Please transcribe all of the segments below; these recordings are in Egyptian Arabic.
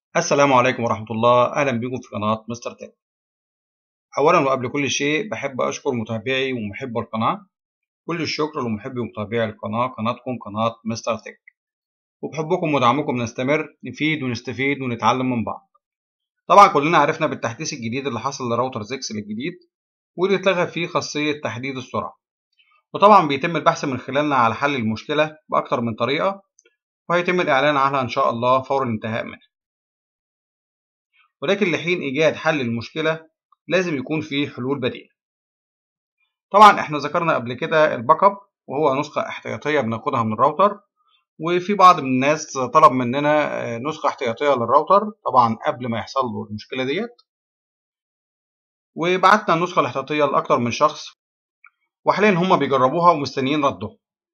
السلام عليكم ورحمة الله أهلا بكم في قناة مستر تك أولا وقبل كل شيء بحب أشكر متابعي ومحبي القناة كل الشكر لمحبي ومتابعي القناة قناتكم قناة مستر تك وبحبكم ودعمكم نستمر نفيد ونستفيد ونتعلم من بعض طبعا كلنا عرفنا بالتحديث الجديد اللي حصل لراوتر زيكس الجديد واللي اتلغى فيه خاصية تحديد السرعة وطبعا بيتم البحث من خلالنا على حل المشكلة بأكتر من طريقة وهيتم الإعلان عنها إن شاء الله فور الانتهاء منها ولكن لحين إيجاد حل المشكلة لازم يكون في حلول بديلة طبعا احنا ذكرنا قبل كده الباك اب وهو نسخة احتياطية بناخدها من الراوتر وفي بعض من الناس طلب مننا نسخة احتياطية للراوتر طبعا قبل ما يحصل له المشكلة ديت وبعتنا النسخة الاحتياطية لأكتر من شخص وحاليا هما بيجربوها ومستنيين ردهم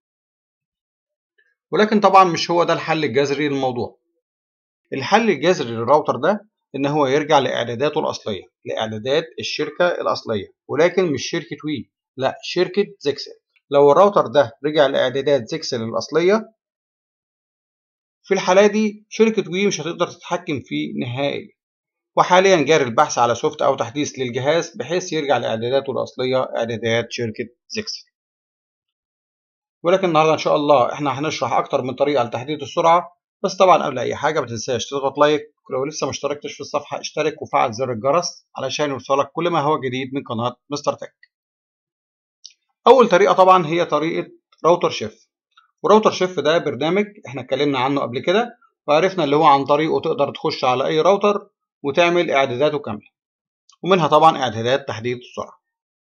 ولكن طبعا مش هو ده الحل الجذري للموضوع الحل الجذري للراوتر ده ان هو يرجع لاعداداته الاصليه لاعدادات الشركه الاصليه ولكن مش شركه وي لا شركه زيكسل لو الراوتر ده رجع لاعدادات زيكسل الاصليه في الحاله دي شركه وي مش هتقدر تتحكم فيه نهائي وحاليا جاري البحث على سوفت او تحديث للجهاز بحيث يرجع لاعداداته الاصليه اعدادات شركه زيكسل ولكن النهارده ان شاء الله احنا هنشرح اكتر من طريقه لتحديد السرعه بس طبعا قبل اي حاجه ما تنساش تضغط لايك ولو لسه ما اشتركتش في الصفحه اشترك وفعل زر الجرس علشان يوصلك كل ما هو جديد من قناه مستر تك اول طريقه طبعا هي طريقه راوتر شيف وراوتر شيف ده برنامج احنا اتكلمنا عنه قبل كده وعرفنا اللي هو عن طريقه تقدر تخش على اي راوتر وتعمل اعداداته كامله ومنها طبعا اعدادات تحديد السرعه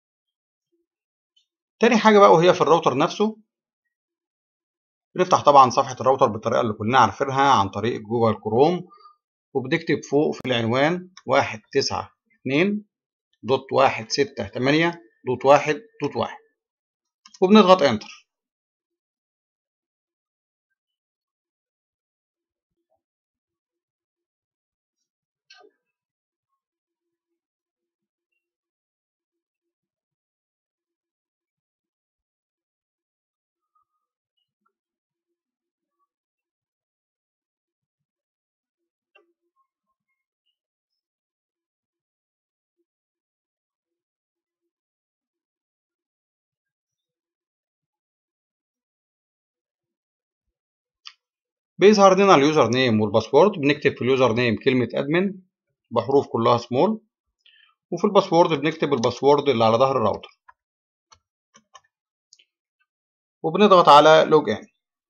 تاني حاجه بقى وهي في الراوتر نفسه بنفتح طبعا صفحة الراوتر بالطريقة اللي كلنا عارفينها عن طريق جوجل كروم وبنكتب فوق في العنوان واحد تسعة اتنين دوت واحد ستة تمانية دوت واحد دوت واحد وبنضغط انتر بيظهر لنا اليوزر نيم والباسورد بنكتب في اليوزر نيم كلمة ادمن بحروف كلها سمول وفي الباسورد بنكتب الباسورد اللي على ظهر الراوتر وبنضغط على لوج ان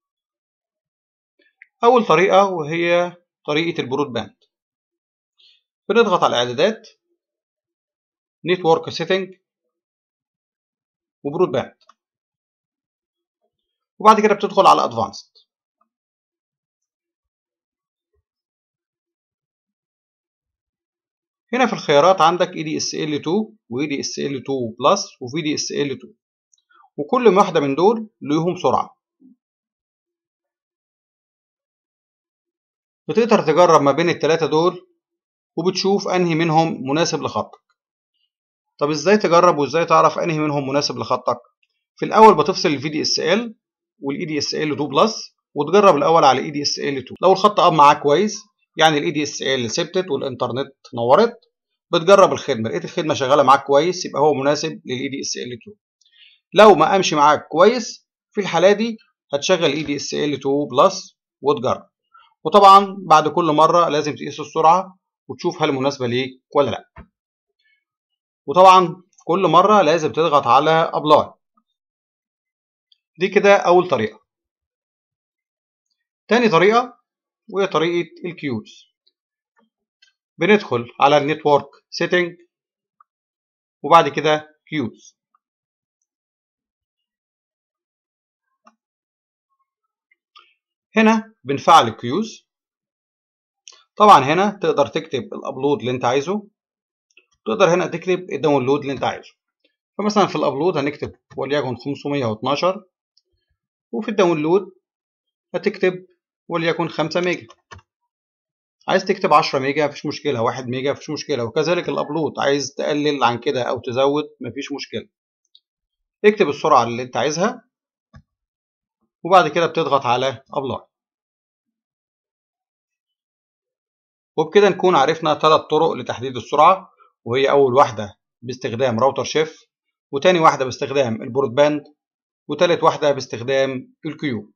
اول طريقة وهي طريقة البرود باند بنضغط على الاعدادات نتورك سيتنج وبرود باند وبعد كده بتدخل على ادفانسد هنا في الخيارات عندك EDSL2 و EDSL2 بلس و VDSL2 وكل واحدة من دول ليهم سرعة بتقدر تجرب ما بين التلاتة دول وبتشوف أنهي منهم مناسب لخطك طب ازاي تجرب وازاي تعرف أنهي منهم مناسب لخطك في الأول بتفصل ال VDSL وال EDSL2 بلس وتجرب الأول على EDSL2 لو الخط قام معاك كويس يعني الاي دي اس ال ثبتت والانترنت نورت بتجرب الخدمه لقيت الخدمه شغاله معاك كويس يبقى هو مناسب للاي دي اس ال 2 لو ما قامش معاك كويس في الحاله دي هتشغل اي دي اس ال 2 بلس وتجرب وطبعا بعد كل مره لازم تقيس السرعه وتشوف هل مناسبه ليك ولا لا وطبعا كل مره لازم تضغط على ابلاي دي كده اول طريقه تاني طريقه وهي طريقة الكيوز بندخل على النتورك سيتنج وبعد كده كيوز هنا بنفعل الكيوز طبعا هنا تقدر تكتب الابلود اللي انت عايزه تقدر هنا تكتب الداونلود اللي انت عايزه فمثلا في الابلود هنكتب وليكن 512 وفي الداونلود هتكتب وليكن 5 ميجا عايز تكتب 10 ميجا مفيش مشكلة 1 ميجا مفيش مشكلة وكذلك الابلود عايز تقلل عن كده او تزود مفيش مشكلة اكتب السرعة اللي انت عايزها وبعد كده بتضغط على ابلاي وبكده نكون عرفنا ثلاث طرق لتحديد السرعة وهي أول واحدة باستخدام راوتر شيف وتاني واحدة باستخدام البرود باند وتالت واحدة باستخدام الكيو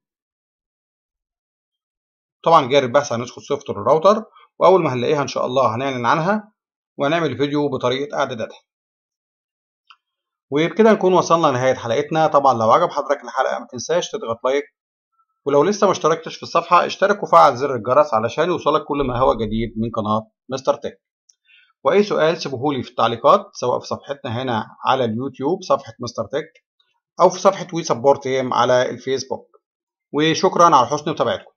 طبعا جاري البحث عن نسخة سوفت الراوتر وأول ما هنلاقيها إن شاء الله هنعلن عنها وهنعمل فيديو بطريقة إعداداتها وبكده نكون وصلنا لنهاية حلقتنا طبعا لو عجب حضرتك الحلقة ما تنساش تضغط لايك ولو لسه ما اشتركتش في الصفحة اشترك وفعل زر الجرس علشان يوصلك كل ما هو جديد من قناة مستر تك وأي سؤال سيبوهولي في التعليقات سواء في صفحتنا هنا على اليوتيوب صفحة مستر تك أو في صفحة وي سبورت على الفيسبوك وشكرا على حسن متابعتكم